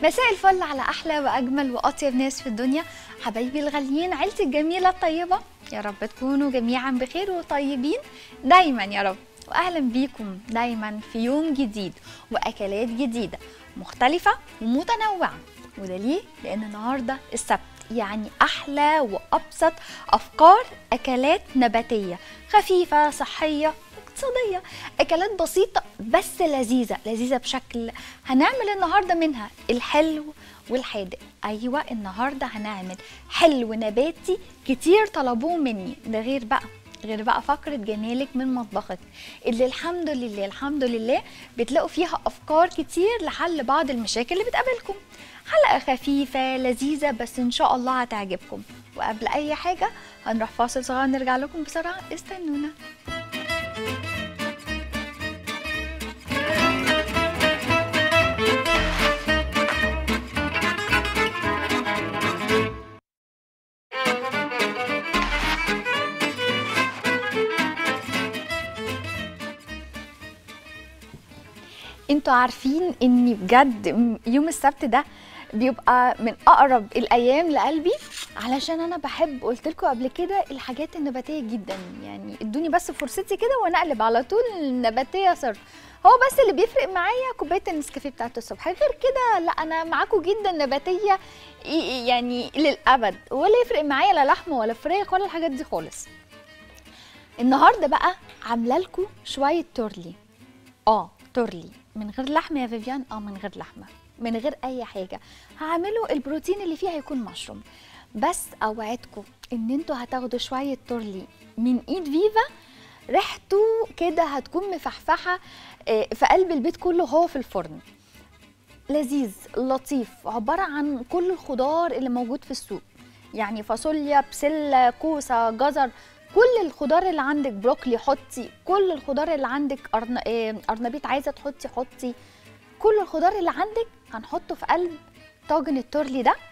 مساء الفل على احلى واجمل واطيب ناس في الدنيا حبايبي الغاليين عيلتي الجميله الطيبه يا رب تكونوا جميعا بخير وطيبين دايما يا رب واهلا بيكم دايما في يوم جديد واكلات جديده مختلفه ومتنوعه وده ليه لان النهارده السبت يعني احلى وابسط افكار اكلات نباتيه خفيفه صحيه اقتصاديه اكلات بسيطه بس لذيذه لذيذه بشكل هنعمل النهارده منها الحلو والحادق ايوه النهارده هنعمل حلو نباتي كتير طلبوه مني ده غير بقى غير بقى فقرة جمالك من مطبخك اللي الحمد لله الحمد لله بتلاقوا فيها أفكار كتير لحل بعض المشاكل اللي بتقابلكم حلقة خفيفة لذيذة بس إن شاء الله هتعجبكم وقبل أي حاجة هنروح فاصل صغير نرجع لكم بسرعة استنونا انتوا عارفين اني بجد م- يوم السبت ده بيبقى من اقرب الايام لقلبي علشان انا بحب قلت لكم قبل كده الحاجات النباتيه جدا يعني ادوني بس فرصتي كده وانا اقلب على طول النباتيه صرف هو بس اللي بيفرق معايا كوبايه النسكافيه بتاعت الصبح غير كده لا انا معاكم جدا نباتيه ي- ي- يعني للابد ولا يفرق معايا لا لحمه ولا فراخ ولا الحاجات دي خالص النهارده بقى عامله لكم شويه تورلي اه تورلي من غير لحمه يا فيفيان اه من غير لحمه من غير اي حاجه هعمله البروتين اللي فيه هيكون مشروم بس اوعدكم ان انتوا هتاخدوا شويه تورلي من ايد فيفا ريحته كده هتكون مفحفحه آه، في قلب البيت كله هو في الفرن لذيذ لطيف عبارة عن كل الخضار اللي موجود في السوق يعني فاصوليا بسلة كوسة جزر كل الخضار اللي عندك بروكلي حطي كل الخضار اللي عندك أرن... آه، أرنبيط عايزة تحطي حطي كل الخضار اللي عندك هنحطه في قلب طاجن التورلي ده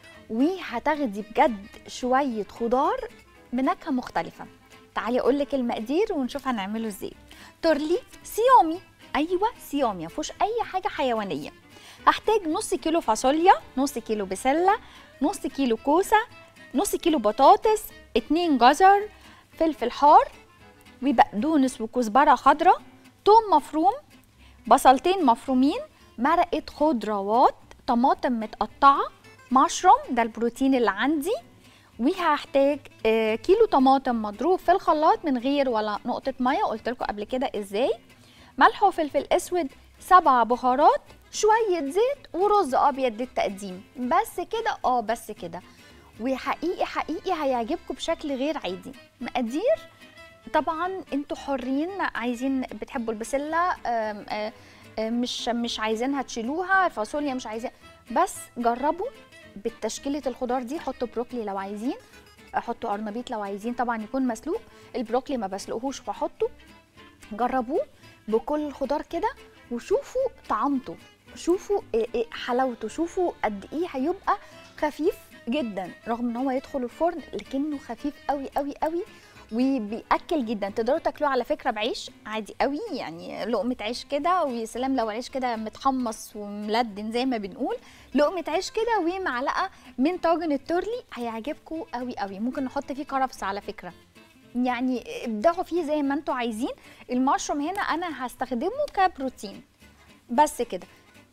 وهتاخدي بجد شوية خضار بنكهة مختلفة تعالي اقول لك المقادير ونشوف هنعمله ازاي تورلي صيامي ايوه صيامي مفيهوش اي حاجه حيوانيه هحتاج نص كيلو فاصوليا نص كيلو بسله نص كيلو كوسه نص كيلو بطاطس اتنين جزر فلفل حار وبقدونس وكزبره خضراء توم مفروم بصلتين مفرومين مرقه خضروات طماطم متقطعه مشروم ده البروتين اللي عندي وهحتاج آه، كيلو طماطم مضروب في الخلاط من غير ولا نقطه ميه قلت لكم قبل كده ازاي ملح وفلفل اسود سبع بهارات شويه زيت ورز ابيض للتقديم بس كده اه بس كده وحقيقي حقيقي هيعجبكم بشكل غير عادي مقادير طبعا انتوا حرين عايزين بتحبوا البسله آم، آه، آه، مش مش عايزينها تشيلوها الفاصوليا مش عايزين بس جربوا بالتشكيله الخضار دي حطوا بروكلي لو عايزين حطوا قرنبيط لو عايزين طبعا يكون مسلوق البروكلي ما بسلقهوش فحطه جربوه بكل الخضار كده وشوفوا طعمته شوفوا إيه إيه حلاوته شوفوا قد ايه هيبقى خفيف جدا رغم ان هو يدخل الفرن لكنه خفيف قوي قوي قوي وبياكل جدا تقدروا تاكلوه على فكره بعيش عادي قوي يعني لقمه عيش كده ويا سلام لو عيش كده متحمص وملدن زي ما بنقول لقمه عيش كده ومعلقه من طاجن التورلي هيعجبكم قوي قوي ممكن نحط فيه كرفس على فكره يعني ابدعوا فيه زي ما انتوا عايزين المشروم هنا انا هستخدمه كبروتين بس كده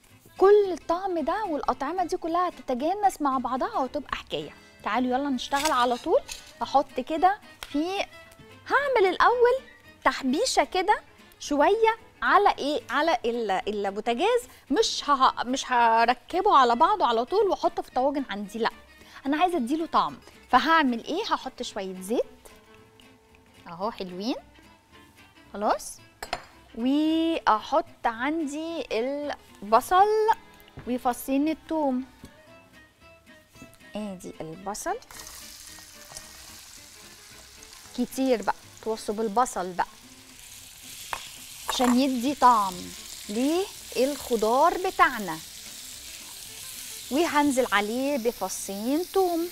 كل الطعم ده والأطعمة دي كلها هتتجانس مع بعضها وتبقى حكاية تعالوا يلا نشتغل على طول هحط كده في هعمل الأول تحبيشة كده شوية على ايه على ال- البوتاجاز مش ه... مش هركبه على بعضه على طول واحطه في طواجن عندي لا انا عايزه اديله طعم فهعمل ايه هحط شويه زيت اهو حلوين خلاص واحط عندي البصل وفصين الثوم ادي البصل كتير بقى توصوا بالبصل بقى عشان يدي طعم للخضار بتاعنا وهنزل عليه بفصين توم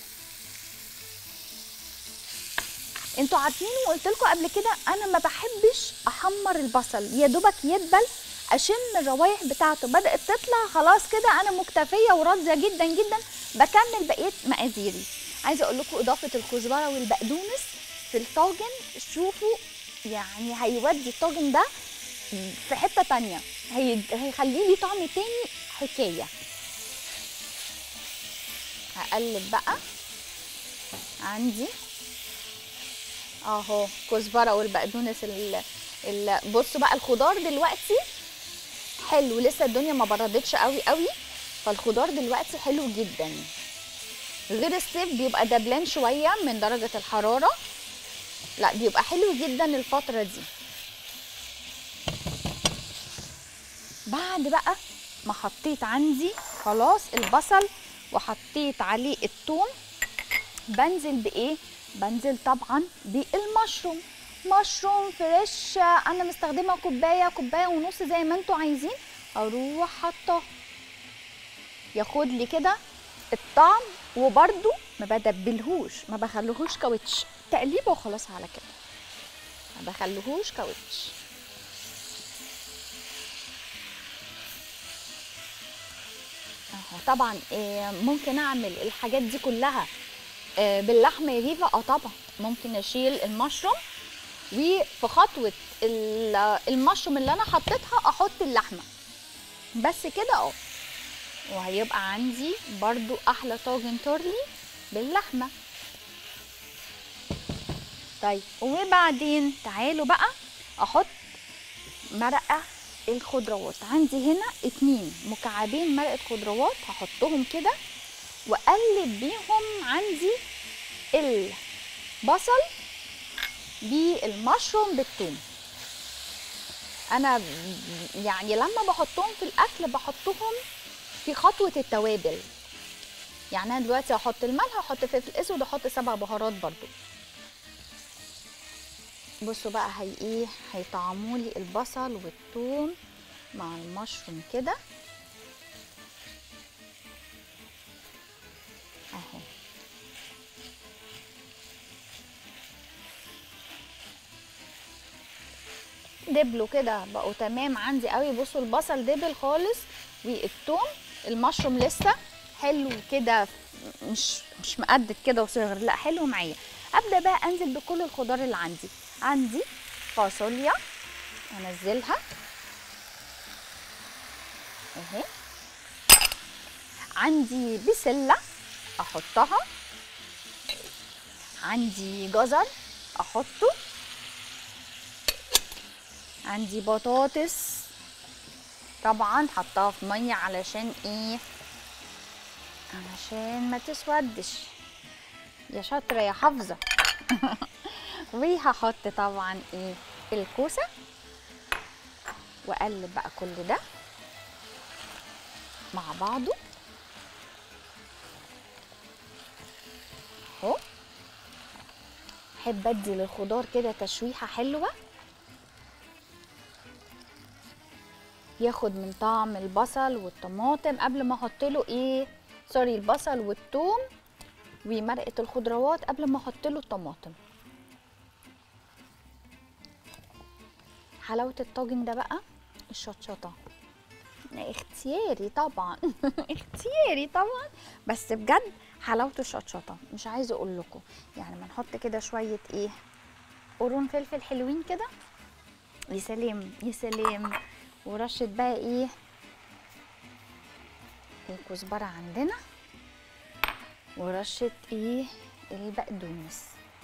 انتوا عارفين وقلت لكم قبل كده انا ما بحبش احمر البصل يا دوبك يدبل اشم الروايح بتاعته بدات تطلع خلاص كده انا مكتفيه وراضيه جدا جدا بكمل بقيه مقاديري عايزه اقول لكم اضافه الكزبره والبقدونس في الطاجن شوفوا يعني هيودي الطاجن ده في حته تانية هي... هيخليه لي طعم تاني حكايه هقلب بقى عندي اهو كزبره والبقدونس ال... ال... بصوا بقى الخضار دلوقتي حلو لسه الدنيا ما بردتش قوي قوي فالخضار دلوقتي حلو جدا غير الصيف بيبقى دبلان شويه من درجه الحراره لا بيبقى حلو جدا الفتره دي بعد بقى ما حطيت عندي خلاص البصل وحطيت عليه الثوم بنزل بايه بنزل طبعا بالمشروم مشروم فريش انا مستخدمه كوبايه كوبايه ونص زي ما انتوا عايزين اروح حاطاه ياخد لي كده الطعم وبرده ما بدبلهوش ما بخليهوش كاوتش تقليبه وخلاص على كده ما بخليهوش كاوتش اهو طبعا آه، ممكن اعمل الحاجات دي كلها آه، باللحمه يا ريفا اه طبعا ممكن اشيل المشروم وفي خطوه ال- المشروم اللي انا حطيتها احط اللحمه بس كده اه وهيبقى عندي برضو احلى طاجن تورلي باللحمه طيب وبعدين تعالوا بقى احط مرقه الخضروات عندي هنا اتنين مكعبين مرقه خضروات هحطهم كده واقلب بيهم عندي البصل بالمشروم بالثوم انا يعني لما بحطهم في الاكل بحطهم في خطوه التوابل يعني انا دلوقتي هحط الملح هحط فلفل اسود واحط سبع بهارات برضو بصوا بقى هي ايه هيطعموا لي البصل والثوم مع المشروم كده اهو دبلوا كده بقوا تمام عندي قوي بصوا البصل دبل خالص والثوم المشروم لسه حلو كده مش مش مقدد كده وصغر لا حلو معايا ابدا بقى انزل بكل الخضار اللي عندي عندي فاصوليا انزلها اهي عندي بسله احطها عندي جزر احطه عندي بطاطس طبعا حطها في ميه علشان ايه علشان ما تسودش يا شاطره يا حافظه وهحط طبعا ايه الكوسه واقلب بقى كل ده مع بعضه اهو احب ادي للخضار كده تشويحه حلوه ياخد من طعم البصل والطماطم قبل ما احط له ايه سوري البصل والثوم ومرقه الخضروات قبل ما احط له الطماطم حلاوه الطاجن ده بقى الشطشطه اختياري طبعا اختياري طبعا بس بجد حلاوه الشطشطه مش عايزه اقول لكم يعني ما نحط كده شويه ايه قرون فلفل حلوين كده يا سلام يا سلام ورشه بقى ايه الكزبره عندنا ورشه ايه البقدونس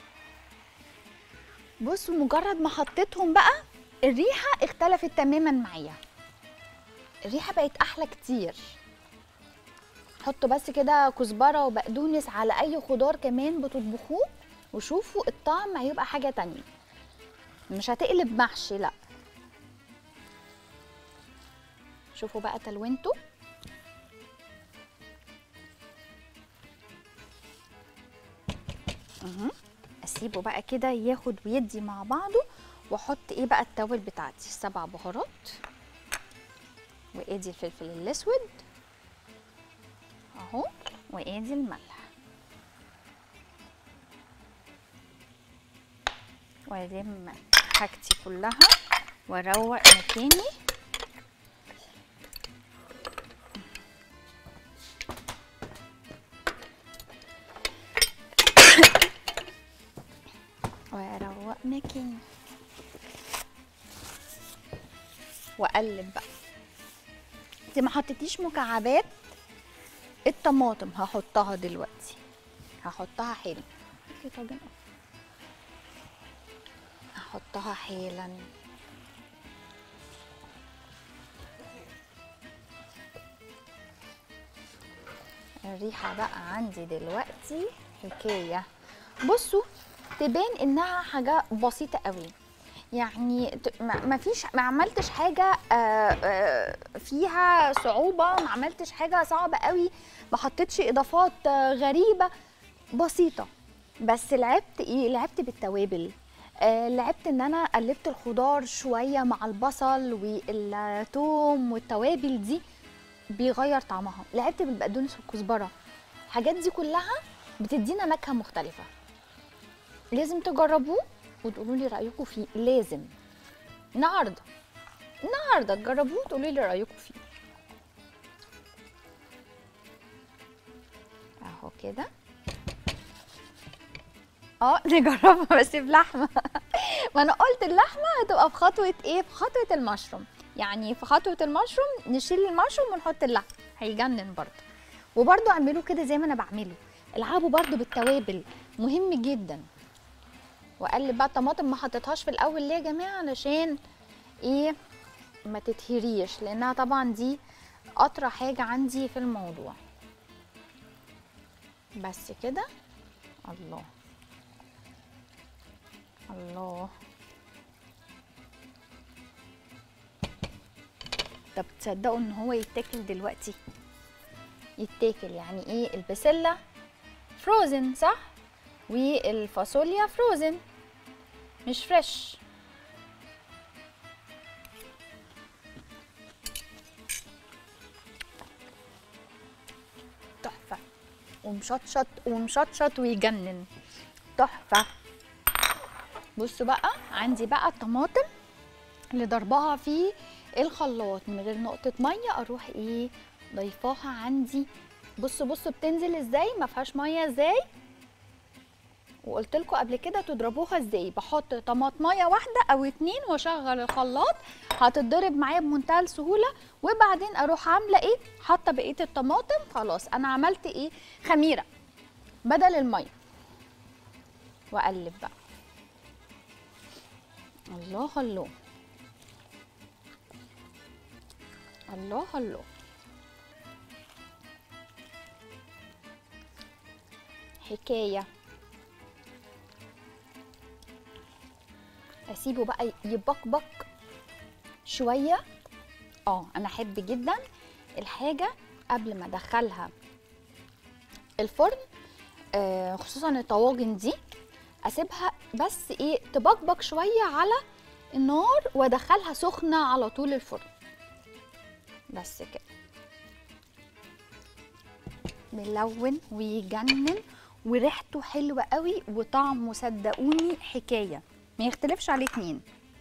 بصوا مجرد ما حطيتهم بقى الريحه اختلفت تماما معايا الريحه بقت احلى كتير حطوا بس كده كزبره وبقدونس على اي خضار كمان بتطبخوه وشوفوا الطعم هيبقى حاجه تانية مش هتقلب محشي لا شوفوا بقى تلوينته اهو اسيبه بقى كده ياخد ويدي مع بعضه واحط ايه بقى التوابل بتاعتي سبع بهارات وادي الفلفل الاسود اهو وادي الملح والم حاجتي كلها واروق مكاني هناك واقلب بقى انت ما حطيتيش مكعبات الطماطم هحطها دلوقتي هحطها حالا في طاجن هحطها حالا الريحة بقى عندي دلوقتي حكاية بصوا تبان انها حاجة بسيطة قوي يعني ت- ما ما فيش ما عملتش حاجة آه، آه، فيها صعوبة ما عملتش حاجة صعبة قوي ما حطيتش اضافات آه، غريبة بسيطة بس لعبت ايه لعبت بالتوابل آه لعبت ان انا قلبت الخضار شوية مع البصل والثوم والتوابل دي بيغير طعمها لعبت بالبقدونس والكزبره الحاجات دي كلها بتدينا نكهه مختلفه لازم تجربوه وتقولوا لي رايكم فيه لازم النهارده النهارده تجربوه وتقولوا لي رايكم فيه اهو كده اه نجربها بس بلحمه ما انا قلت اللحمه هتبقى في خطوه ايه في خطوه المشروم يعني في خطوه المشروم نشيل المشروم ونحط اللحم هيجنن برضه وبرضه اعملوا كده زي ما انا بعمله العبوا برضه بالتوابل مهم جدا واقلب بقى الطماطم ما حطيتهاش في الاول ليه يا جماعه علشان ايه ما تتهريش لانها طبعا دي اطرى حاجه عندي في الموضوع بس كده الله الله طب تصدقوا ان هو يتاكل دلوقتي يتاكل يعني ايه البسله فروزن صح والفاصوليا فروزن مش فريش تحفه ومشطشط ومشطشط ويجنن تحفه بصوا بقى عندي بقى الطماطم اللي ضربها في الخلاط من غير نقطه ميه اروح ايه ضيفاها عندي بصوا بصوا بتنزل ازاي ما فيهاش ميه ازاي وقلت لكم قبل كده تضربوها ازاي بحط طماطميه واحده او اتنين واشغل الخلاط هتتضرب معايا بمنتهى السهوله وبعدين اروح عامله ايه حاطه بقيه الطماطم خلاص انا عملت ايه خميره بدل الميه واقلب بقى الله الله الله الله حكايه اسيبه بقى يبقبق شويه اه انا احب جدا الحاجه قبل ما ادخلها الفرن آه خصوصا الطواجن دي اسيبها بس ايه تبقبق شويه على النار وادخلها سخنه على طول الفرن بس كده ملون ويجنن وريحته حلوه قوي وطعمه صدقوني حكايه ما يختلفش عليه اتنين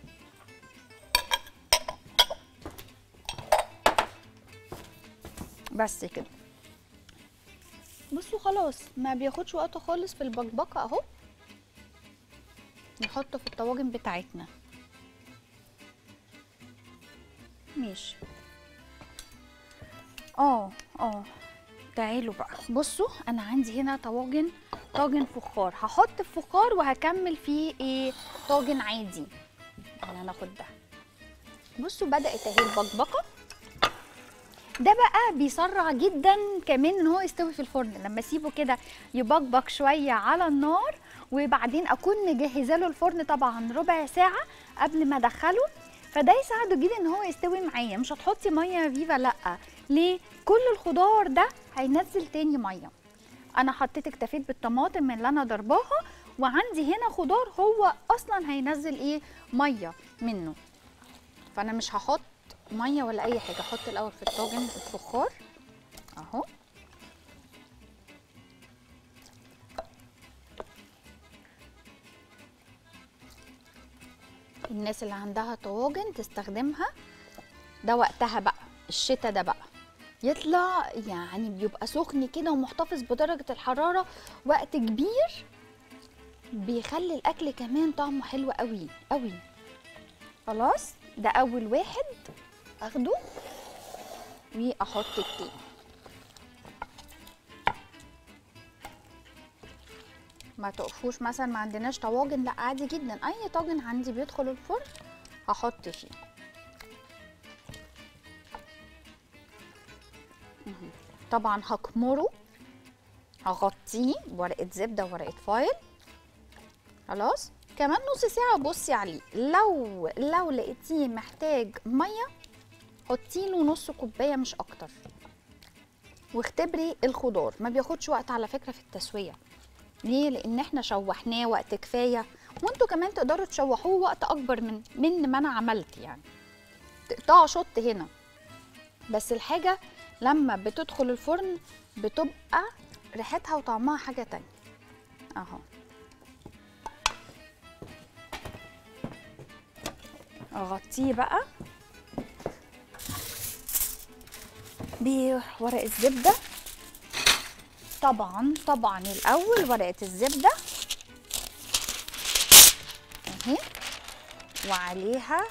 بس كده بصوا خلاص ما بياخدش وقت خالص في البقبقه اهو نحطه في الطواجن بتاعتنا ماشي اه اه تعالوا بقى بصوا انا عندي هنا طواجن طاجن فخار هحط الفخار وهكمل فيه ايه طاجن عادي يعني هناخد ده بصوا بدات اهي البقبقه ده بقى بيسرع جدا كمان ان هو يستوي في الفرن لما اسيبه كده يبقبق شويه على النار وبعدين اكون مجهزه له الفرن طبعا ربع ساعه قبل ما ادخله فده يساعده جدا ان هو يستوي معايا مش هتحطي ميه يا فيفا لا ليه كل الخضار ده هينزل تاني ميه انا حطيت اكتفيت بالطماطم اللي انا ضرباها وعندي هنا خضار هو اصلا هينزل ايه ميه منه فانا مش هحط ميه ولا اي حاجه احط الاول في الطاجن الفخار اهو الناس اللي عندها طواجن تستخدمها ده وقتها بقى الشتاء ده بقى يطلع يعني بيبقى سخن كده ومحتفظ بدرجة الحرارة وقت كبير بيخلي الاكل كمان طعمه حلو قوي قوي خلاص ده اول واحد اخده واحط التاني ما تقفوش مثلا ما عندناش طواجن لا عادي جدا اي طاجن عندي بيدخل الفرن هحط فيه مهم. طبعا هكمره هغطيه بورقه زبده وورقه فايل خلاص كمان نص ساعه بصي عليه لو لو لقيتيه محتاج ميه حطي له نص كوبايه مش اكتر واختبري الخضار ما بياخدش وقت على فكره في التسويه ليه لان احنا شوحناه وقت كفايه وانتوا كمان تقدروا تشوحوه وقت اكبر من من ما انا عملت يعني تقطعوا شط هنا بس الحاجه لما بتدخل الفرن بتبقى ريحتها وطعمها حاجه تانية اهو اغطيه بقى بورق الزبده طبعا طبعا الاول ورقه الزبده اهي وعليها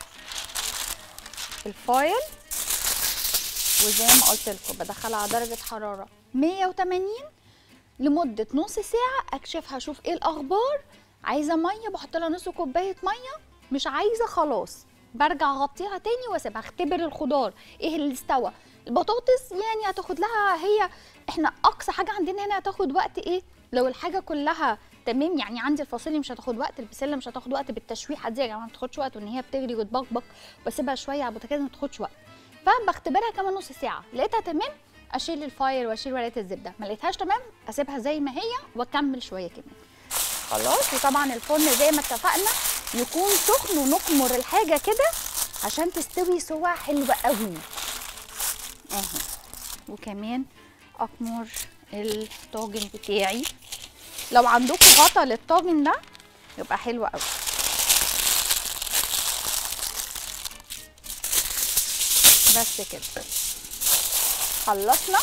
الفايل وزي ما قلت لكم بدخلها على درجه حراره 180 لمده نص ساعه اكشفها اشوف ايه الاخبار عايزه ميه بحط لها نص كوبايه ميه مش عايزه خلاص برجع اغطيها تاني واسيبها اختبر الخضار ايه اللي استوى البطاطس يعني هتاخد لها هي احنا اقصى حاجه عندنا هنا هتاخد وقت ايه لو الحاجه كلها تمام يعني عندي الفاصوليا مش هتاخد وقت البسله مش هتاخد وقت بالتشويحه دي يا جماعه ما بتاخدش وقت وان هي بتغلي وتبقبق واسيبها شويه على البوتاجاز ما بتاخدش وقت فبختبرها كمان نص ساعه لقيتها تمام اشيل الفاير واشيل ورقه الزبده ما لقيتهاش تمام اسيبها زي ما هي واكمل شويه كمان خلاص وطبعا الفرن زي ما اتفقنا يكون سخن ونكمر الحاجه كده عشان تستوي سوا حلوه قوي اهي وكمان اكمر الطاجن بتاعي لو عندكم غطا للطاجن ده يبقى حلو قوي بس كده خلصنا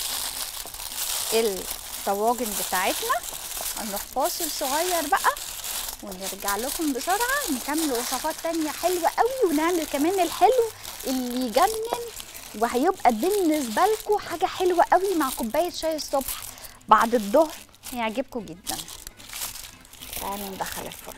الطواجن بتاعتنا هنروح فاصل صغير بقى ونرجع لكم بسرعة نكمل وصفات تانية حلوة قوي ونعمل كمان الحلو اللي يجنن وهيبقى بالنسبة لكم حاجة حلوة قوي مع كوباية شاي الصبح بعد الظهر هيعجبكم جدا تعالوا ندخل الفرن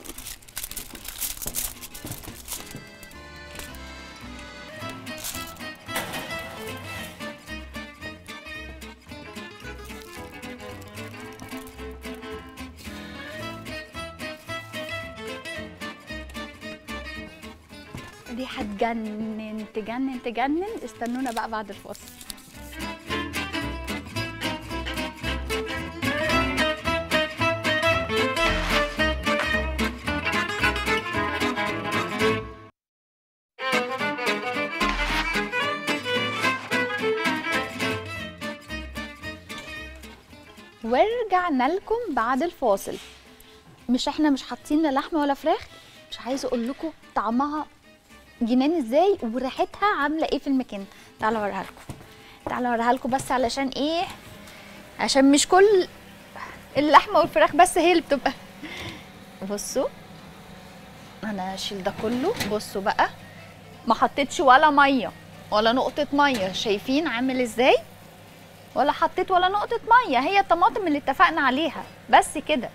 ريحة تجنن تجنن تجنن استنونا بقى بعد الفاصل ورجعنا لكم بعد الفاصل مش احنا مش حاطين لا لحمه ولا فراخ مش عايزه اقول لكم طعمها جنان ازاي وريحتها عامله ايه في المكان تعالوا اوريها لكم تعالوا اوريها لكم بس علشان ايه عشان مش كل اللحمه والفراخ بس هي اللي بتبقى بصوا انا هشيل ده كله بصوا بقى ما حطيتش ولا ميه ولا نقطه ميه شايفين عامل ازاي ولا حطيت ولا نقطه ميه هي الطماطم اللي اتفقنا عليها بس كده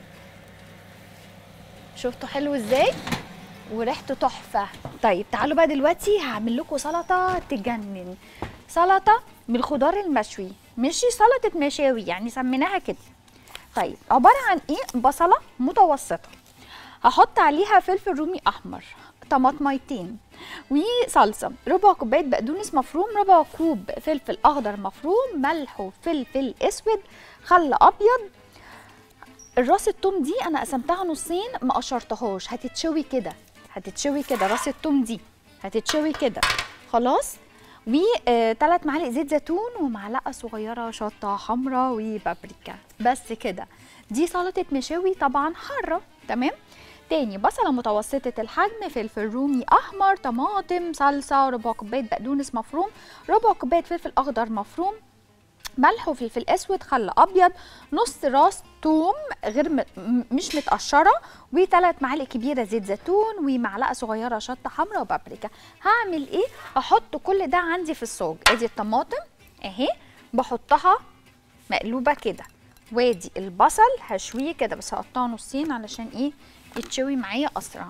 شفتوا حلو ازاي وريحته تحفه طيب تعالوا بقى دلوقتي هعمل لكم سلطه تجنن سلطه بالخضار المشوي مش سلطه مشاوي يعني سميناها كده طيب عباره عن ايه بصله متوسطه هحط عليها فلفل رومي احمر طماطميتين وصلصه ربع كوبايه بقدونس مفروم ربع كوب فلفل اخضر مفروم ملح وفلفل اسود خل ابيض الراس التوم دي انا قسمتها نصين ما قشرتهاش هتتشوي كده هتتشوي كده راس التوم دي هتتشوي كده خلاص وثلاث معالق زيت زيتون ومعلقه صغيره شطه حمراء وبابريكا بس كده دي سلطه مشاوي طبعا حاره تمام تاني بصله متوسطه الحجم فلفل رومي احمر طماطم صلصه ربع كوبايه بقدونس مفروم ربع كوبايه فلفل اخضر مفروم ملح وفلفل اسود خل ابيض نص راس توم غير م... م- مش متقشره وثلاث معالق كبيره زيت زيتون ومعلقه صغيره شطه حمراء وبابريكا هعمل ايه احط كل ده عندي في الصاج ادي الطماطم اهي بحطها مقلوبه كده وادي البصل هشويه كده بس هقطعه نصين علشان ايه يتشوي معايا اسرع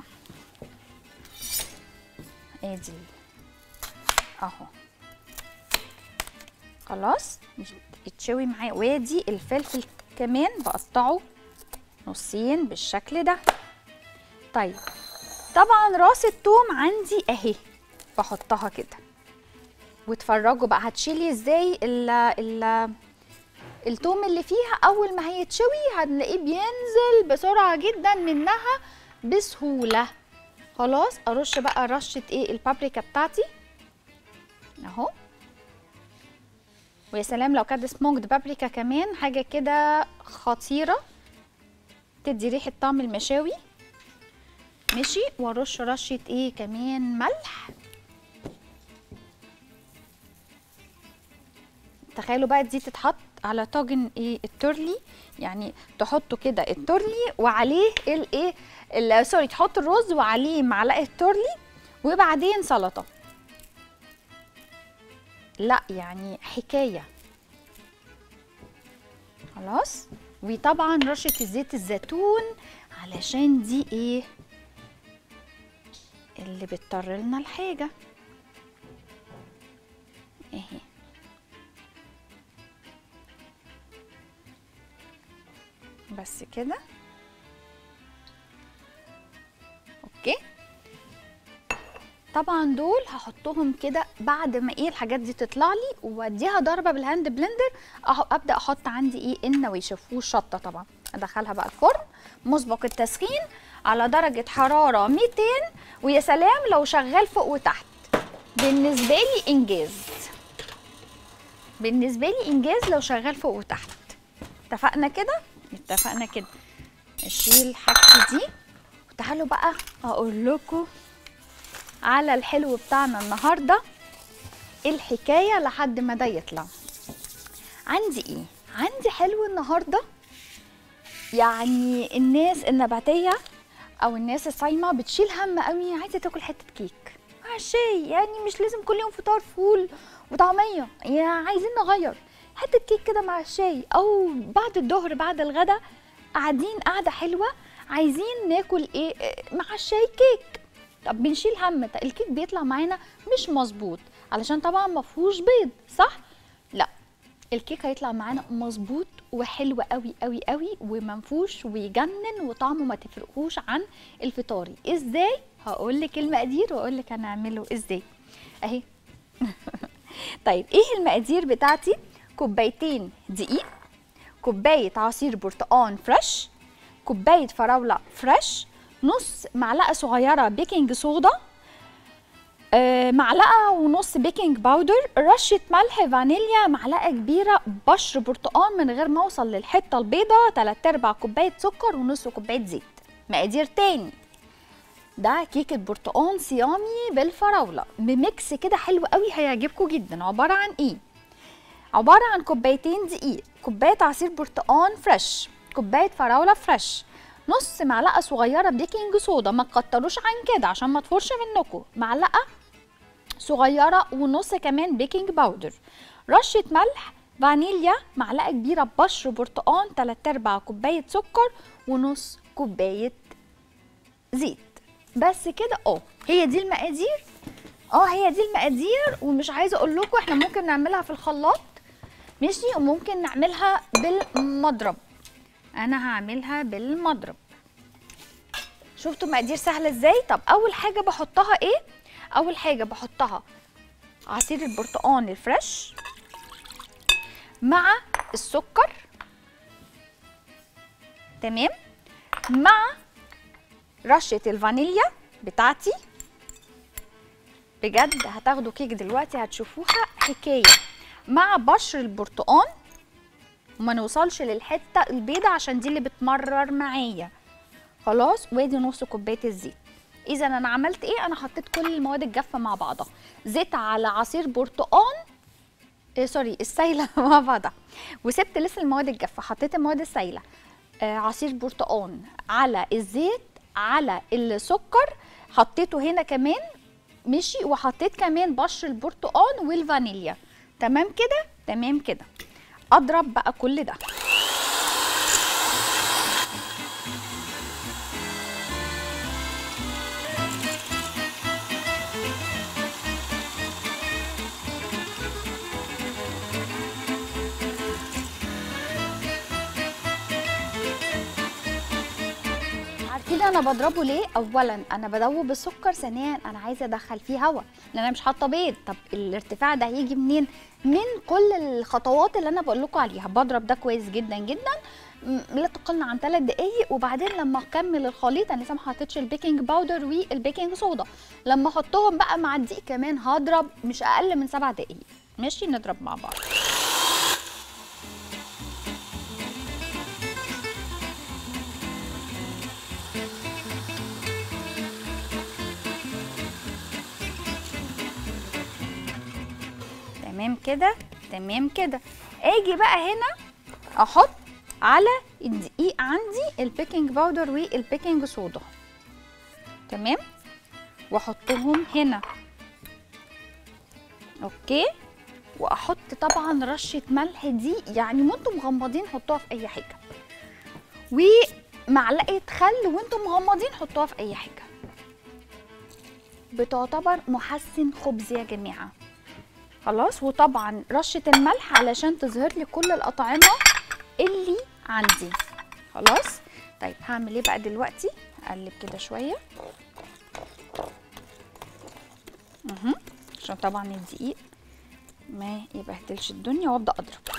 ادي ال- اهو خلاص يتشوي معايا وادي الفلفل كمان بقطعه نصين بالشكل ده طيب طبعا راس التوم عندي اهي بحطها كده واتفرجوا بقى هتشيلي ازاي ال ال التوم اللي فيها اول ما هيتشوي هنلاقيه بينزل بسرعه جدا منها بسهوله خلاص ارش بقى رشه ايه البابريكا بتاعتي اهو ويا سلام لو كانت سموكد بابريكا كمان حاجه كده خطيره تدي ريحه طعم المشاوي ماشي وارش رشه ايه كمان ملح تخيلوا بقى دي تتحط على طاجن ايه التورلي يعني تحطوا كده التورلي وعليه الايه ال- سوري تحطوا الرز وعليه معلقه تورلي وبعدين سلطه لا يعني حكايه خلاص وطبعا رشه زيت الزيتون علشان دي ايه اللي بتطر لنا الحاجه اهي بس كده اوكي طبعا دول هحطهم كده بعد ما ايه الحاجات دي تطلع لي واديها ضربه بالهاند بلندر أح- ابدا احط عندي ايه النواشف والشطه طبعا ادخلها بقى الفرن مسبق التسخين على درجه حراره 200 ويا سلام لو شغال فوق وتحت بالنسبه لي انجاز بالنسبه لي انجاز لو شغال فوق وتحت اتفقنا كده اتفقنا كده اشيل حاجتي دي وتعالوا بقى اقول لكم على الحلو بتاعنا النهارده إيه الحكايه لحد ما ده يطلع عندي ايه عندي حلو النهارده يعني الناس النباتيه او الناس الصايمه بتشيل هم قوي عايزه تاكل حته كيك مع الشاي يعني مش لازم كل يوم فطار فول وطعميه يعني عايزين نغير حته كيك كده مع الشاي او بعد الظهر بعد الغدا قاعدين قاعده حلوه عايزين ناكل ايه إيه، مع الشاي كيك طب بنشيل هم طب الكيك بيطلع معانا مش مظبوط علشان طبعا ما فيهوش بيض صح لا الكيك هيطلع معانا مظبوط وحلو قوي قوي قوي ومنفوش ويجنن وطعمه ما تفرقوش عن الفطاري ازاي هقول لك المقادير واقول لك هنعمله ازاي اهي طيب ايه المقادير بتاعتي كوبايتين دقيق كوبايه عصير برتقان فريش كوبايه فراوله فريش نص معلقه صغيره بيكنج صودا آه، معلقه ونص بيكنج باودر رشه ملح فانيليا معلقه كبيره بشر برتقان من غير ما اوصل للحته البيضاء 3 ارباع كوبايه سكر ونص كوبايه زيت مقادير تاني ده كيكه برتقان صيامي بالفراوله بميكس كده حلو قوي هيعجبكم جدا عباره عن ايه عباره عن كوبايتين دقيق كوبايه عصير برتقان فريش كوبايه فراوله فريش نص معلقه صغيره بيكنج صودا ما تكتروش عن كده عشان ما تفورش منكم معلقه صغيره ونص كمان بيكنج باودر رشه ملح فانيليا معلقه كبيره بشر برتقان 3 ارباع كوبايه سكر ونص كوبايه زيت بس كده اه هي دي المقادير اه هي دي المقادير ومش عايزه اقول لكم احنا ممكن نعملها في الخلاط ماشي وممكن نعملها بالمضرب انا هعملها بالمضرب شفتوا مقادير سهله ازاي طب اول حاجه بحطها ايه اول حاجه بحطها عصير البرتقال الفريش مع السكر تمام مع رشه الفانيليا بتاعتي بجد هتاخدوا كيك دلوقتي هتشوفوها حكايه مع بشر البرتقال وما نوصلش للحته البيضه عشان دي اللي بتمرر معايا خلاص وادي نص كوبايه الزيت اذا انا عملت ايه انا حطيت كل المواد الجافه مع بعضها زيت على عصير برتقال إيه سوري السايله مع بعضها وسبت لسه المواد الجافه حطيت المواد السايله آه عصير برتقال على الزيت على السكر حطيته هنا كمان مشي وحطيت كمان بشر البرتقال والفانيليا تمام كده تمام كده اضرب بقى كل ده عارفين انا بضربه ليه اولا انا بدوب السكر ثانيا انا عايزه ادخل فيه هواء لان انا مش حاطه بيض طب الارتفاع ده هيجي منين من كل الخطوات اللي انا بقول لكم عليها بضرب ده كويس جدا جدا م- لا تقل عن 3 دقايق وبعدين لما اكمل الخليط انا لسه ما حطيتش البيكنج باودر والبيكنج صودا لما احطهم بقى مع الدقيق كمان هضرب مش اقل من 7 دقايق ماشي نضرب مع بعض تمام كده تمام كده اجي بقى هنا احط على الدقيق عندي البيكنج باودر والبيكنج صودا تمام واحطهم هنا اوكي واحط طبعا رشه ملح دي يعني وانتم مغمضين حطوها في اي حاجه ومعلقه خل وانتم مغمضين حطوها في اي حاجه بتعتبر محسن خبز يا جماعه خلاص وطبعا رشه الملح علشان تظهر لي كل الاطعمه اللي عندي خلاص طيب هعمل ايه بقى دلوقتي اقلب كده شويه اها عشان طبعا الدقيق ما يبهدلش الدنيا وابدا اضرب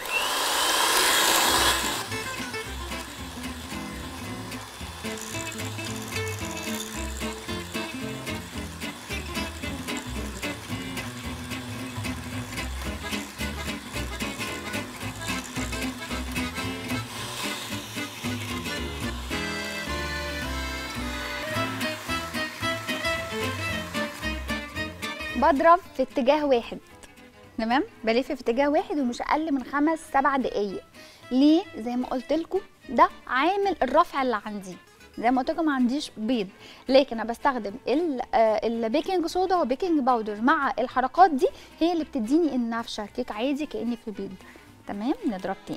بضرب في اتجاه واحد تمام بلف في اتجاه واحد ومش اقل من خمس سبع دقايق ليه زي ما قلت لكم ده عامل الرفع اللي عندي زي ما قلت لكم ما عنديش بيض لكن انا بستخدم ال- آه، البيكنج صودا والبيكنج باودر مع الحركات دي هي اللي بتديني النفشه كيك عادي كاني في بيض تمام نضرب تاني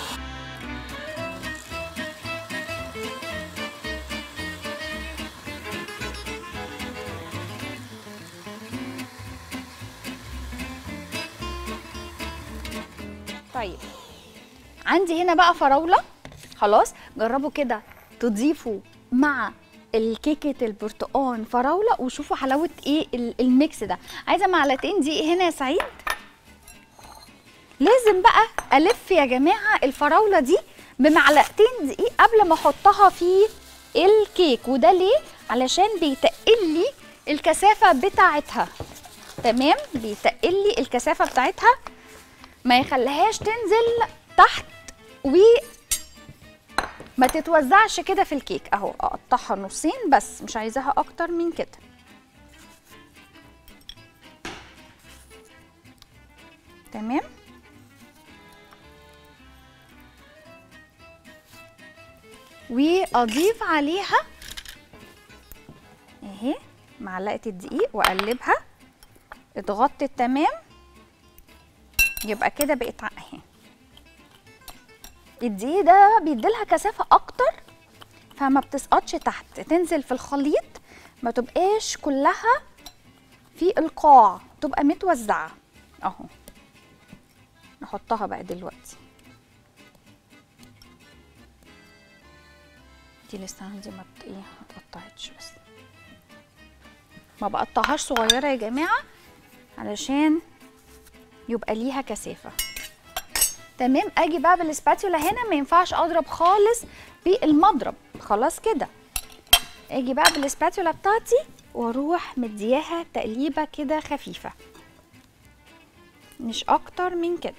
طيب عندي هنا بقى فراوله خلاص جربوا كده تضيفوا مع الكيكه البرتقال فراوله وشوفوا حلاوه ايه ال- الميكس ده عايزه معلقتين دقيق هنا يا سعيد لازم بقى الف يا جماعه الفراوله دي بمعلقتين دقيق قبل ما احطها في الكيك وده ليه علشان بيتقل لي الكثافه بتاعتها تمام بيتقل لي الكثافه بتاعتها ما يخليهاش تنزل تحت و ما تتوزعش كده في الكيك اهو اقطعها نصين بس مش عايزاها اكتر من كده تمام واضيف عليها اهي معلقه الدقيق واقلبها اتغطت تمام يبقى كده بقت ع- اهي الدقيق ده بيديلها كثافه اكتر فما بتسقطش تحت تنزل في الخليط ما تبقاش كلها في القاع تبقى متوزعه اهو نحطها بقى دلوقتي دي لسه عندي ما بت- ايه ما اتقطعتش بس ما بقطعهاش صغيره يا جماعه علشان يبقى ليها كثافه تمام اجي بقى بالسباتيولا هنا ما ينفعش اضرب خالص بالمضرب خلاص كده اجي بقى بالسباتيولا بتاعتي واروح مدياها تقليبه كده خفيفه مش اكتر من كده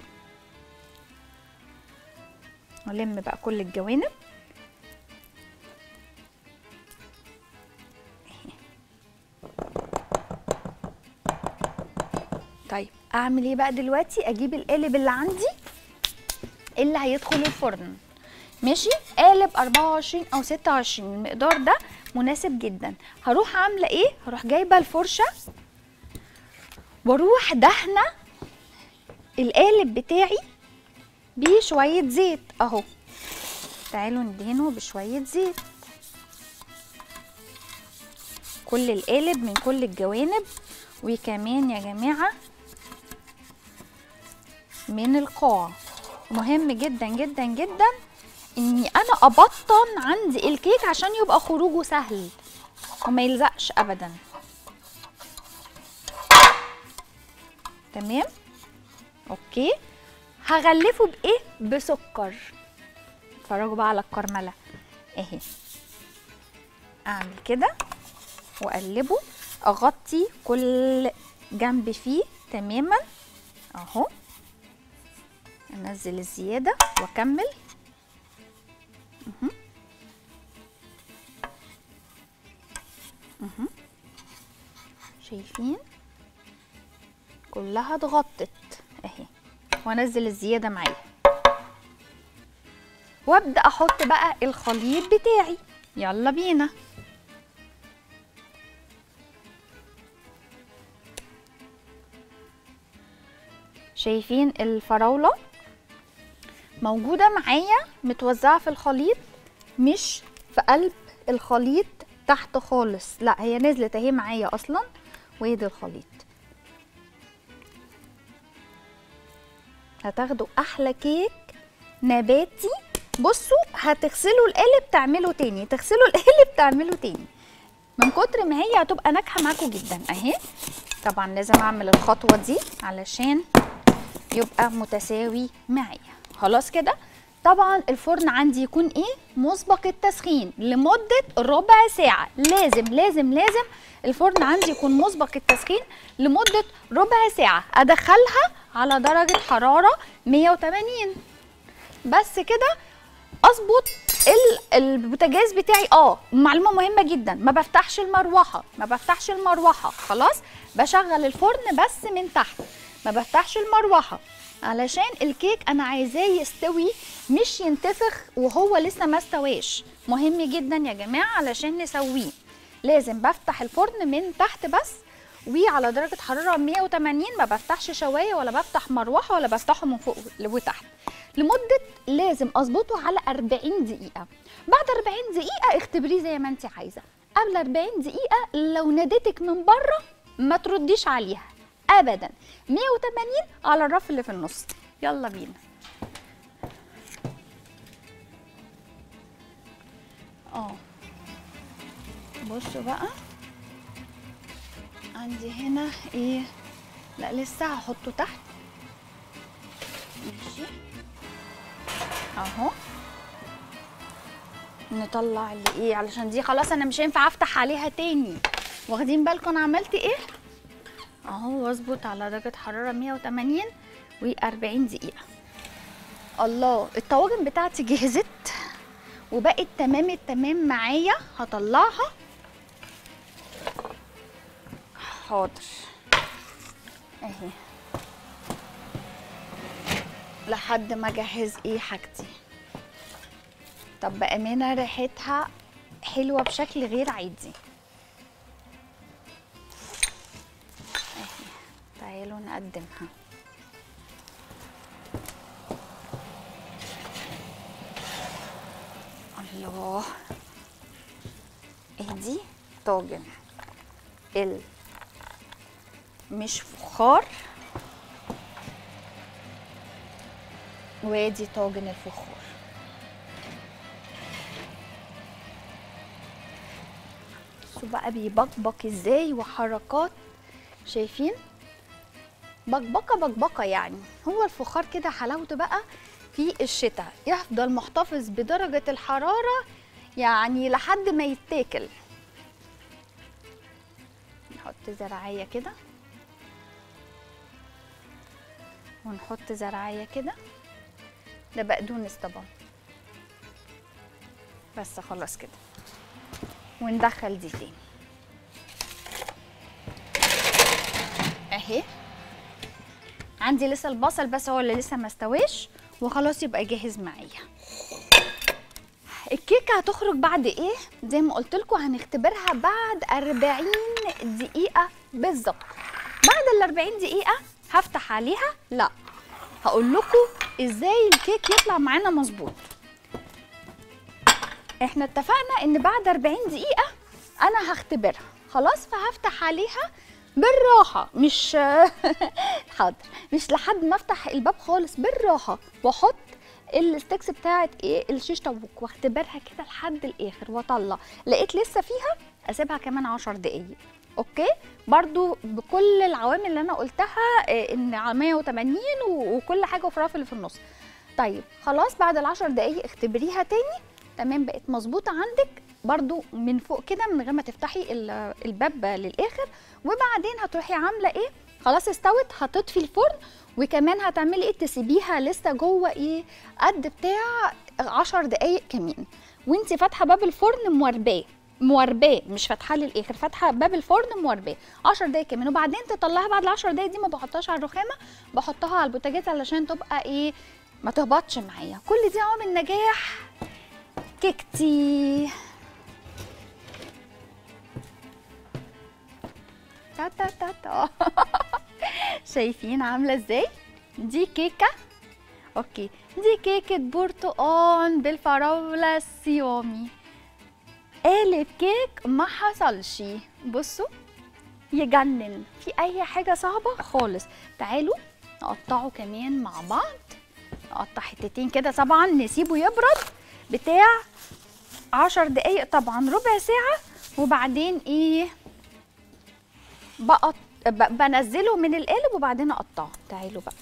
الم بقى كل الجوانب طيب اعمل ايه بقى دلوقتي اجيب القالب اللي عندي اللي هيدخل الفرن ماشي قالب 24 او 26 المقدار ده مناسب جدا هروح عامله ايه هروح جايبه الفرشه واروح دهنه القالب بتاعي بشويه زيت اهو تعالوا ندهنه بشويه زيت كل القالب من كل الجوانب وكمان يا جماعه من القاع مهم جدا جدا جدا اني انا ابطن عندي الكيك عشان يبقى خروجه سهل وما يلزقش ابدا تمام اوكي هغلفه بايه بسكر اتفرجوا بقى على الكرمله اهي اعمل كده واقلبه اغطي كل جنب فيه تماما اهو انزل الزياده واكمل مهم. مهم. شايفين كلها اتغطت اهي وانزل الزياده معايا وابدا احط بقى الخليط بتاعي يلا بينا شايفين الفراوله موجوده معايا متوزعه في الخليط مش في قلب الخليط تحت خالص لا هي نزلت اهي معايا اصلا وادي الخليط هتاخدوا احلى كيك نباتي بصوا هتغسلوا القالب تعملوا تاني تغسلوا القالب تعملوا تاني من كتر ما هي هتبقى ناجحه معاكم جدا اهي طبعا لازم اعمل الخطوه دي علشان يبقى متساوي معايا خلاص كده طبعا الفرن عندي يكون ايه مسبق التسخين لمده ربع ساعه لازم لازم لازم الفرن عندي يكون مسبق التسخين لمده ربع ساعه ادخلها على درجه حراره 180 بس كده اظبط ال- البوتاجاز بتاعي اه معلومه مهمه جدا ما بفتحش المروحه ما بفتحش المروحه خلاص بشغل الفرن بس من تحت ما بفتحش المروحه علشان الكيك انا عايزاه يستوي مش ينتفخ وهو لسه ما استواش مهم جدا يا جماعه علشان نسويه لازم بفتح الفرن من تحت بس وعلى درجه حراره 180 ما بفتحش شوايه ولا بفتح مروحه ولا بفتحه من فوق وتحت لمده لازم اظبطه على 40 دقيقه بعد 40 دقيقه اختبريه زي ما انت عايزه قبل 40 دقيقه لو ناديتك من بره ما ترديش عليها ابدا 180 على الرف اللي في النص يلا بينا اه بصوا بقى عندي هنا ايه لا لسه هحطه تحت ماشي اهو نطلع اللي ايه علشان دي خلاص انا مش هينفع افتح عليها تاني واخدين بالكم انا عملت ايه اهو واظبط على درجه حراره 180 و40 دقيقه الله الطواجن بتاعتي جهزت وبقت تمام التمام معايا هطلعها حاضر اهي لحد ما اجهز ايه حاجتي طب بامانه ريحتها حلوه بشكل غير عادي اهي تعالوا نقدمها الله اهدي طاجن ال مش فخار وادي طاجن الفخار بصوا بقى بيبقبق ازاي وحركات شايفين بقبقه بقبقه يعني هو الفخار كده حلاوته بقى في الشتاء يفضل محتفظ بدرجه الحراره يعني لحد ما يتاكل نحط زرعيه كده ونحط زرعيه كده ده بقدونس طبعا بس خلاص كده وندخل دي تاني اهي عندي لسه البصل بس هو اللي لسه ما استواش وخلاص يبقى جاهز معايا الكيكه هتخرج بعد ايه زي ما قلت لكم هنختبرها بعد 40 دقيقه بالظبط بعد ال 40 دقيقه هفتح عليها لا هقول لكم ازاي الكيك يطلع معانا مظبوط احنا اتفقنا ان بعد 40 دقيقه انا هختبرها خلاص فهفتح عليها بالراحه مش حاضر مش لحد ما افتح الباب خالص بالراحه واحط الستيكس بتاعت ايه الشيش طاووق واختبرها كده لحد الاخر واطلع لقيت لسه فيها اسيبها كمان 10 دقايق اوكي برضو بكل العوامل اللي انا قلتها إيه ان على 180 و- وكل حاجه وفرافل اللي في النص طيب خلاص بعد العشر دقايق اختبريها تاني تمام بقت مظبوطه عندك برضو من فوق كده من غير ما تفتحي ال- الباب للاخر وبعدين هتروحي عامله ايه خلاص استوت هتطفي الفرن وكمان هتعملي ايه تسيبيها لسه جوه ايه قد بتاع 10 دقايق كمان وانت فاتحه باب الفرن موارباه موارباه مش فاتحه للاخر فاتحه باب الفرن موارباه 10 دقايق كمان وبعدين تطلعها بعد ال 10 دقايق دي ما بحطهاش على الرخامه بحطها على البوتاجاز علشان تبقى ايه ما تهبطش معايا كل دي عوامل نجاح كيكتي تا تا تا تا شايفين عامله ازاي دي كيكه اوكي دي كيكه برتقال بالفراوله الصيامي قالب كيك ما حصلش بصوا يجنن في اي حاجه صعبه خالص تعالوا نقطعه كمان مع بعض نقطع حتتين كده طبعا نسيبه يبرد بتاع عشر دقايق طبعا ربع ساعة وبعدين ايه بقط ب- بنزله من القالب وبعدين اقطعه تعالوا بقى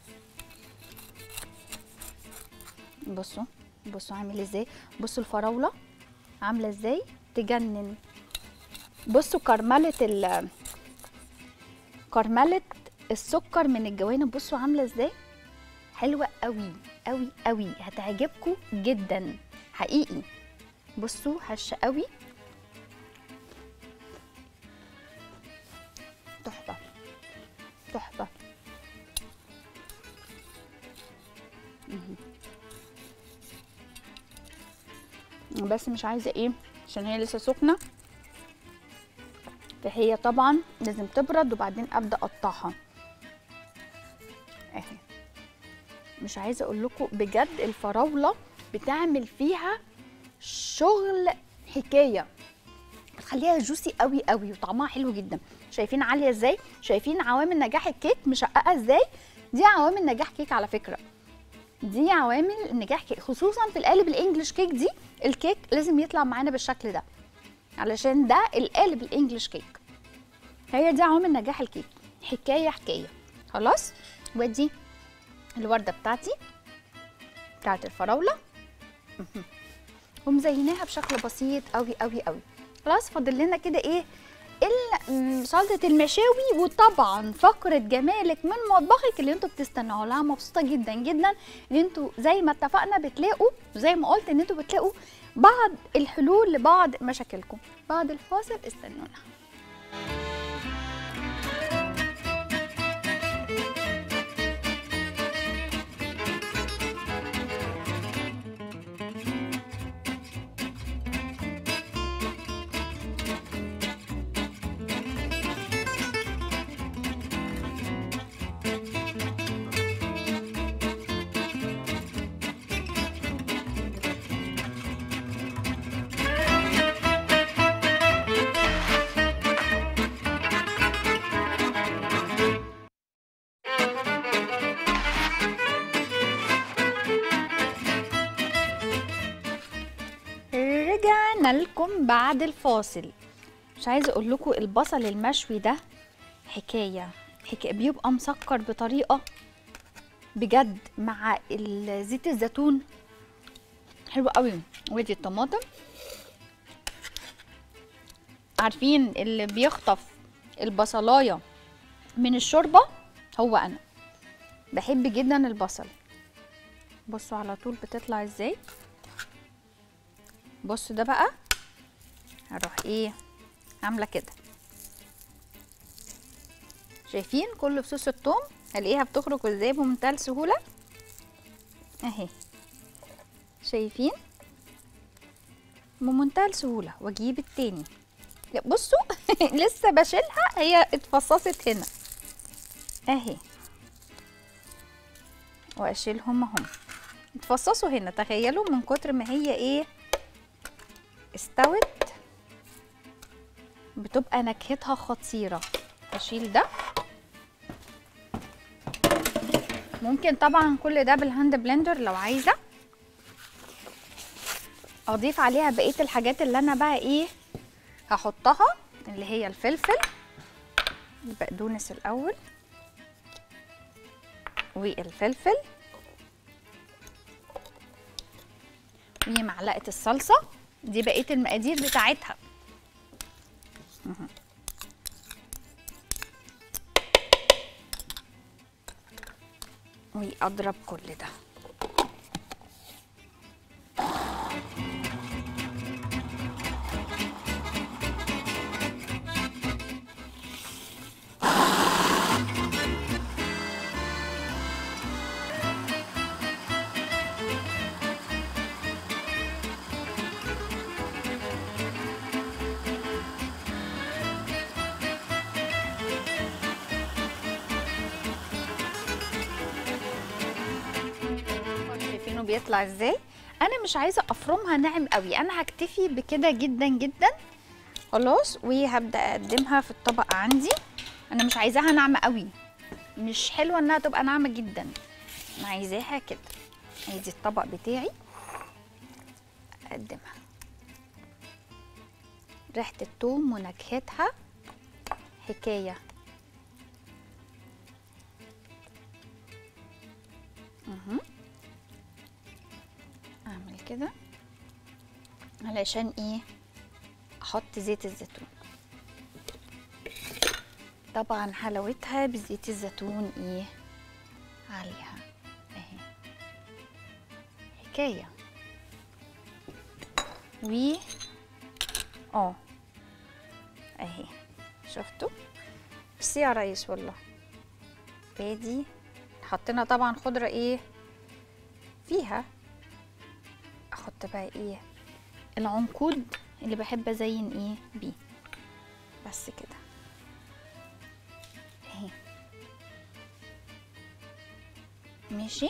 بصوا بصوا عامل ازاي بصوا الفراولة عاملة ازاي تجنن بصوا كرملة ال كرملة السكر من الجوانب بصوا عاملة ازاي حلوة قوي قوي قوي هتعجبكم جدا حقيقي بصوا هشة قوي تحفة تحفة مهم. بس مش عايزة ايه عشان هي لسه سخنة فهي طبعا لازم تبرد وبعدين ابدا اقطعها اهي مش عايزه اقول لكم بجد الفراوله بتعمل فيها شغل حكايه بتخليها جوسي قوي قوي وطعمها حلو جدا شايفين عاليه ازاي شايفين عوامل نجاح الكيك مشققه ازاي دي عوامل نجاح كيك على فكره دي عوامل نجاح كيك خصوصا في القالب الانجليش كيك دي الكيك لازم يطلع معانا بالشكل ده علشان ده القالب الانجليش كيك هي دي عوامل نجاح الكيك حكايه حكايه خلاص ودي الورده بتاعتي بتاعت الفراوله مهم. ومزيناها بشكل بسيط قوي قوي قوي خلاص فاضل لنا كده ايه ال- م- سلطه المشاوي وطبعا فقره جمالك من مطبخك اللي انتوا بتستنوا لها مبسوطه جدا جدا ان انتوا زي ما اتفقنا بتلاقوا زي ما قلت ان انتوا بتلاقوا بعض الحلول لبعض مشاكلكم بعد الفاصل استنونا رجعنا لكم بعد الفاصل مش عايزه اقول لكم البصل المشوي ده حكايه حكايه بيبقى مسكر بطريقه بجد مع ال- زيت الزيتون حلو قوي ودي الطماطم عارفين اللي بيخطف البصلايه من الشوربه هو انا بحب جدا البصل بصوا على طول بتطلع ازاي بص ده بقى هروح ايه عامله كده شايفين كل فصوص الثوم هلاقيها بتخرج ازاي بمنتهى السهوله اهي شايفين بمنتهى السهوله واجيب التاني لا، بصوا لسه بشيلها هي اتفصصت هنا اهي واشيلهم اهم اتفصصوا هنا تخيلوا من كتر ما هي ايه استوت بتبقى نكهتها خطيره اشيل ده ممكن طبعا كل ده بالهاند بلندر لو عايزه اضيف عليها بقيه الحاجات اللي انا بقى ايه هحطها اللي هي الفلفل البقدونس الاول والفلفل ومعلقه الصلصه دي بقيه المقادير بتاعتها مهم. واضرب كل ده شايفينه بيطلع ازاي انا مش عايزه افرمها ناعم قوي انا هكتفي بكده جدا جدا خلاص وهبدا اقدمها في الطبق عندي انا مش عايزاها ناعمه قوي مش حلوه انها تبقى ناعمه جدا انا عايزاها كده ادي الطبق بتاعي اقدمها ريحه التوم ونكهتها حكايه مهم. اعمل كده علشان ايه احط زيت الزيتون طبعا حلاوتها بزيت الزيتون ايه عليها اهي حكايه و اه اهي شفتوا بس يا ريس والله ادي حطينا طبعا خضره ايه فيها احط بقى ايه العنقود اللي بحب ازين ايه بيه بس كده اهي ماشي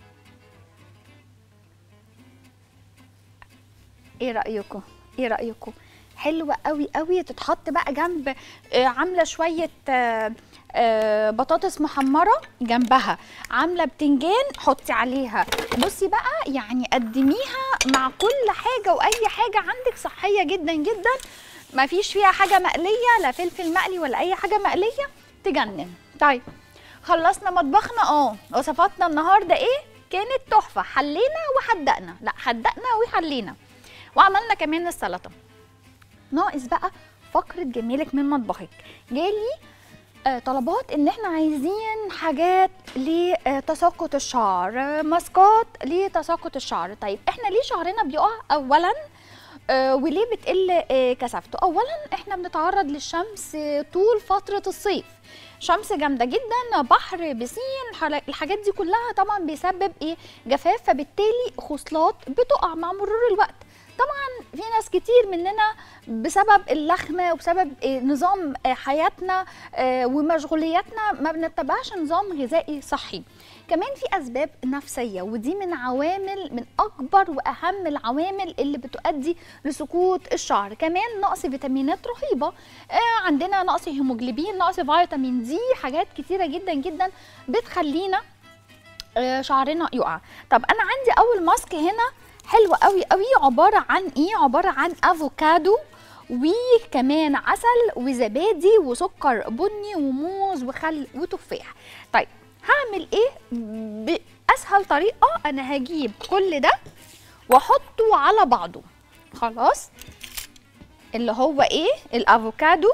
ايه رايكم ايه رايكم حلوه قوي قوي تتحط بقى جنب آه، عامله شويه آه، آه، بطاطس محمره جنبها عامله بتنجان حطي عليها بصي بقى يعني قدميها مع كل حاجه واي حاجه عندك صحيه جدا جدا ما فيش فيها حاجه مقليه لا فلفل مقلي ولا اي حاجه مقليه تجنن طيب خلصنا مطبخنا اه وصفاتنا النهارده ايه كانت تحفه حلينا وحدقنا لا حدقنا وحلينا وعملنا كمان السلطه ناقص بقى فقره جميلك من مطبخك جالي آه، طلبات ان احنا عايزين حاجات لتساقط الشعر آه، ماسكات لتساقط الشعر طيب احنا ليه شعرنا بيقع اولا آه، وليه بتقل آه، كثافته اولا احنا بنتعرض للشمس آه، طول فتره الصيف شمس جامده جدا بحر بسين حل- الحاجات دي كلها طبعا بيسبب ايه جفاف فبالتالي خصلات بتقع مع مرور الوقت طبعا في ناس كتير مننا بسبب اللخمه وبسبب آه، نظام آه، حياتنا آه، ومشغولياتنا ما بنتبعش نظام غذائي صحي كمان في اسباب نفسيه ودي من عوامل من اكبر واهم العوامل اللي بتؤدي لسقوط الشعر كمان نقص فيتامينات رهيبه آه، عندنا نقص هيموجلوبين نقص فيتامين دي حاجات كتيره جدا جدا بتخلينا آه، شعرنا يقع طب انا عندي اول ماسك هنا حلو قوي قوي عباره عن ايه عباره عن افوكادو وكمان عسل وزبادي وسكر بني وموز وخل وتفاح طيب هعمل ايه باسهل طريقه انا هجيب كل ده واحطه على بعضه خلاص اللي هو ايه الافوكادو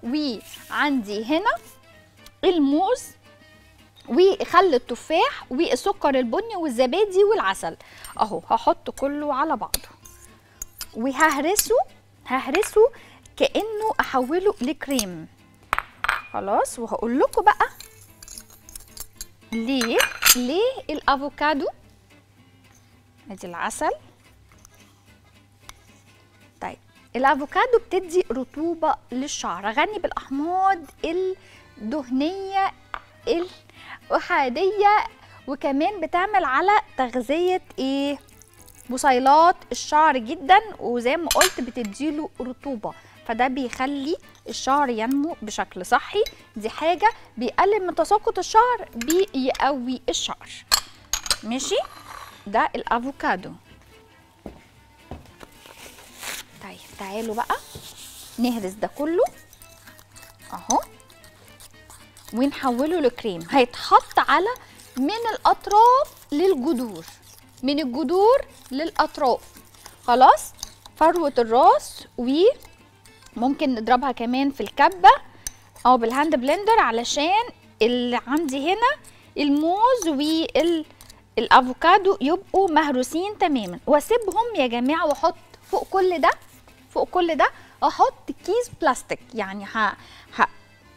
وعندي هنا الموز وخل التفاح والسكر البني والزبادي والعسل اهو هحط كله على بعضه وههرسه ههرسه كانه احوله لكريم خلاص وهقول لكم بقى ليه ليه الافوكادو ادي العسل طيب الافوكادو بتدي رطوبه للشعر غني بالاحماض الدهنيه الاحاديه وكمان بتعمل على تغذيه ايه بصيلات الشعر جدا وزي ما قلت بتديله رطوبه فده بيخلي الشعر ينمو بشكل صحي دي حاجه بيقلل من تساقط الشعر بيقوي الشعر ماشي ده الافوكادو طيب تعالوا بقى نهرس ده كله اهو ونحوله لكريم هيتحط على من الاطراف للجذور من الجذور للاطراف خلاص فروه الراس وممكن نضربها كمان في الكبه او بالهاند بلندر علشان اللي عندي هنا الموز والافوكادو يبقوا مهروسين تماما واسيبهم يا جماعه واحط فوق كل ده فوق كل ده احط كيس بلاستيك يعني ه... ه...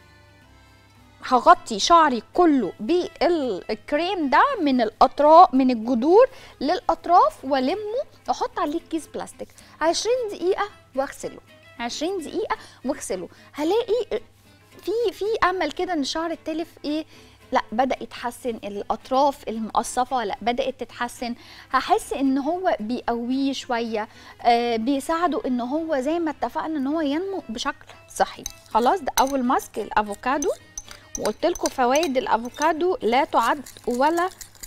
هغطي شعري كله بالكريم ده من الاطراف من الجذور للاطراف والمه واحط عليه كيس بلاستيك 20 دقيقه واغسله 20 دقيقه واغسله هلاقي في في امل كده ان الشعر التلف ايه لا بدا يتحسن الاطراف المقصفه لا بدات تتحسن هحس ان هو بيقويه شويه آه بيساعده ان هو زي ما اتفقنا ان هو ينمو بشكل صحي خلاص ده اول ماسك الافوكادو وقلت لكم فوائد الافوكادو لا تعد ولا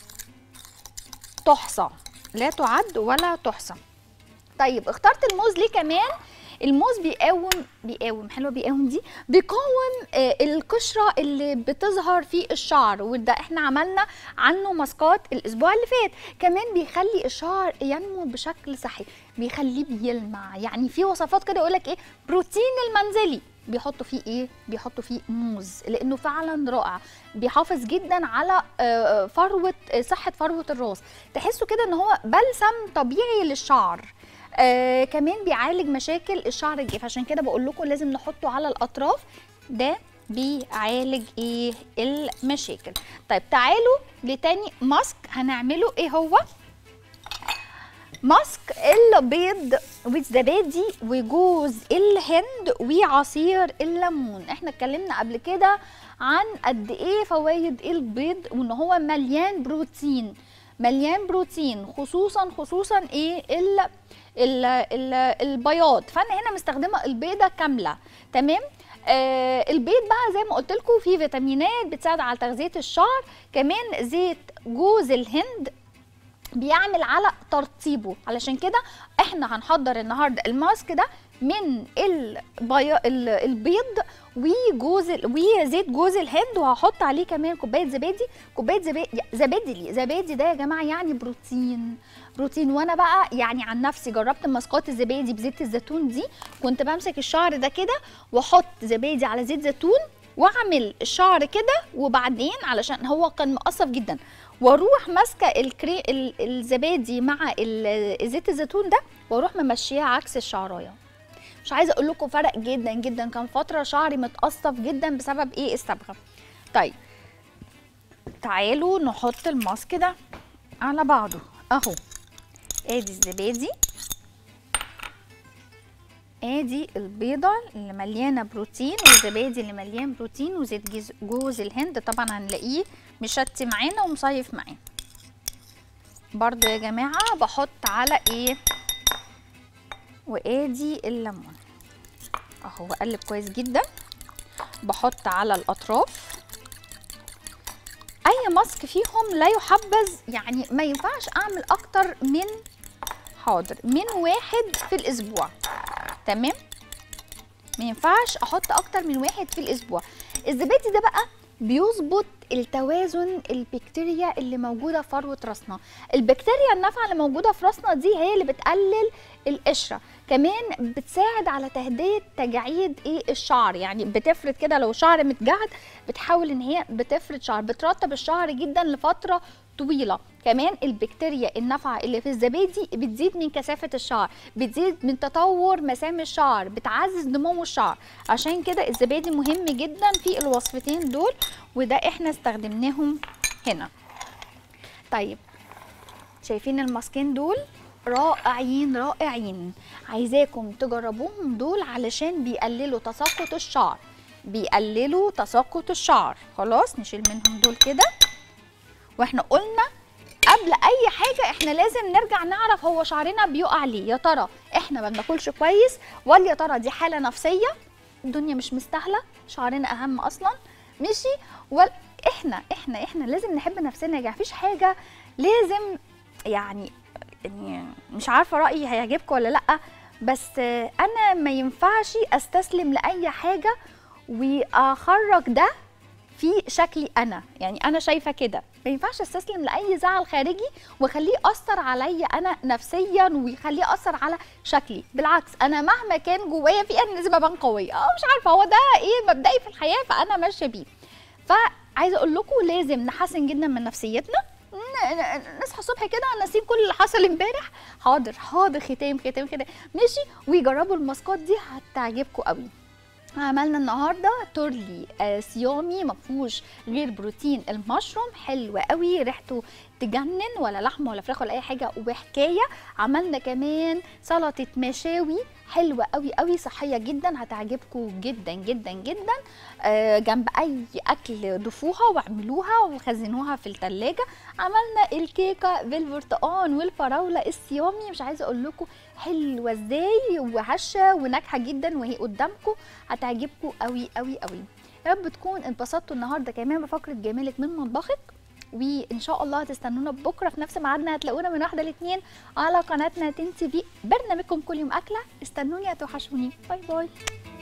تحصى لا تعد ولا تحصى طيب اخترت الموز ليه كمان الموز بيقاوم بيقاوم حلوه بيقاوم دي بيقاوم آه القشره اللي بتظهر في الشعر وده احنا عملنا عنه ماسكات الاسبوع اللي فات كمان بيخلي الشعر ينمو بشكل صحي بيخليه بيلمع يعني في وصفات كده يقول لك ايه بروتين المنزلي بيحطوا فيه ايه بيحطوا فيه موز لانه فعلا رائع بيحافظ جدا على فروه صحه فروه الراس تحسوا كده ان هو بلسم طبيعي للشعر آه كمان بيعالج مشاكل الشعر الجاف عشان كده بقول لكم لازم نحطه على الاطراف ده بيعالج ايه المشاكل طيب تعالوا لتاني ماسك هنعمله ايه هو ماسك البيض والزبادي وجوز الهند وعصير الليمون احنا اتكلمنا قبل كده عن قد ايه فوائد البيض وان هو مليان بروتين مليان بروتين خصوصا خصوصا ايه ال ال ال البياض فانا هنا مستخدمه البيضه كامله تمام آه البيض بقى زي ما قلت لكم فيه فيتامينات بتساعد على تغذيه الشعر كمان زيت جوز الهند بيعمل على ترطيبه علشان كده احنا هنحضر النهارده الماسك ده من البي... البيض وجوز وزيت جوز الهند وهحط عليه كمان كوبايه زبادي كوبايه زبادي زبادي ليه زبادي ده يا جماعه يعني بروتين بروتين وانا بقى يعني عن نفسي جربت ماسكات الزبادي بزيت الزيتون دي كنت بمسك الشعر ده كده واحط زبادي على زيت زيتون واعمل الشعر كده وبعدين علشان هو كان مقصف جدا واروح ماسكه الكري... الزبادي مع زيت الزيتون ده واروح ممشيه عكس الشعرايه مش عايزه اقول لكم فرق جدا جدا كان فتره شعري متقصف جدا بسبب ايه الصبغه طيب تعالوا نحط الماسك ده على بعضه اهو ادي الزبادي ادي البيضه اللي مليانه بروتين والزبادي اللي مليان بروتين وزيت جوز الهند طبعا هنلاقيه مشتي معانا ومصيف معانا برضو يا جماعه بحط على ايه وادي الليمون اهو بقلب كويس جدا بحط على الاطراف اي ماسك فيهم لا يحبذ يعني ما ينفعش اعمل اكتر من حاضر من واحد في الاسبوع تمام ما ينفعش احط اكتر من واحد في الاسبوع الزبادي ده بقى بيظبط التوازن البكتيريا اللي موجوده في فروه راسنا البكتيريا النافعه اللي موجوده في راسنا دي هي اللي بتقلل القشره كمان بتساعد على تهدئه تجاعيد ايه الشعر يعني بتفرد كده لو شعر متجعد بتحاول ان هي بتفرد شعر بترطب الشعر جدا لفتره طويله كمان البكتيريا النافعه اللي في الزبادي بتزيد من كثافه الشعر بتزيد من تطور مسام الشعر بتعزز نمو الشعر عشان كده الزبادي مهم جدا في الوصفتين دول وده احنا استخدمناهم هنا طيب شايفين الماسكين دول رائعين رائعين عايزاكم تجربوهم دول علشان بيقللوا تساقط الشعر بيقللوا تساقط الشعر خلاص نشيل منهم دول كده واحنا قلنا قبل اي حاجه احنا لازم نرجع نعرف هو شعرنا بيقع ليه يا ترى احنا ما بناكلش كويس ولا يا ترى دي حاله نفسيه الدنيا مش مستاهله شعرنا اهم اصلا ماشي ولا احنا احنا احنا لازم نحب نفسنا يا جماعه مفيش حاجه لازم يعني يعني مش عارفه رايي هيعجبكم ولا لا بس انا ما ينفعش استسلم لاي حاجه واخرج ده في شكلي انا يعني انا شايفه كده ما ينفعش استسلم لاي زعل خارجي واخليه ياثر عليا انا نفسيا ويخليه ياثر على شكلي بالعكس انا مهما كان جوايا في انا لازم ابان قويه اه مش عارفه هو ده ايه مبدئي في الحياه فانا ماشيه بيه فعايزه اقول لكم لازم نحسن جدا من نفسيتنا ن- ن- نصحى الصبح كده نسيب كل اللي حصل امبارح حاضر حاضر ختام ختام ختام ماشي ويجربوا الماسكات دي هتعجبكم قوي عملنا النهارده تورلي آه صيامي ما فيهوش غير بروتين المشروم حلو قوي ريحته تجنن ولا لحمه ولا فراخ ولا اي حاجه وحكايه عملنا كمان سلطه مشاوي حلوه قوي قوي صحيه جدا هتعجبكم جدا جدا جدا آه جنب اي اكل ضيفوها واعملوها وخزنوها في الثلاجه عملنا الكيكه بالبرتقال والفراوله الصيامي مش عايزه اقول لكم حلوه ازاي وهشه وناجحه جدا وهي قدامكم هتعجبكم قوي قوي قوي يا رب تكون انبسطتوا النهارده كمان بفقره جمالك من مطبخك وان شاء الله هتستنونا بكره في نفس ميعادنا هتلاقونا من واحده لاثنين على قناتنا تن تي في برنامجكم كل يوم اكله استنوني هتوحشوني باي باي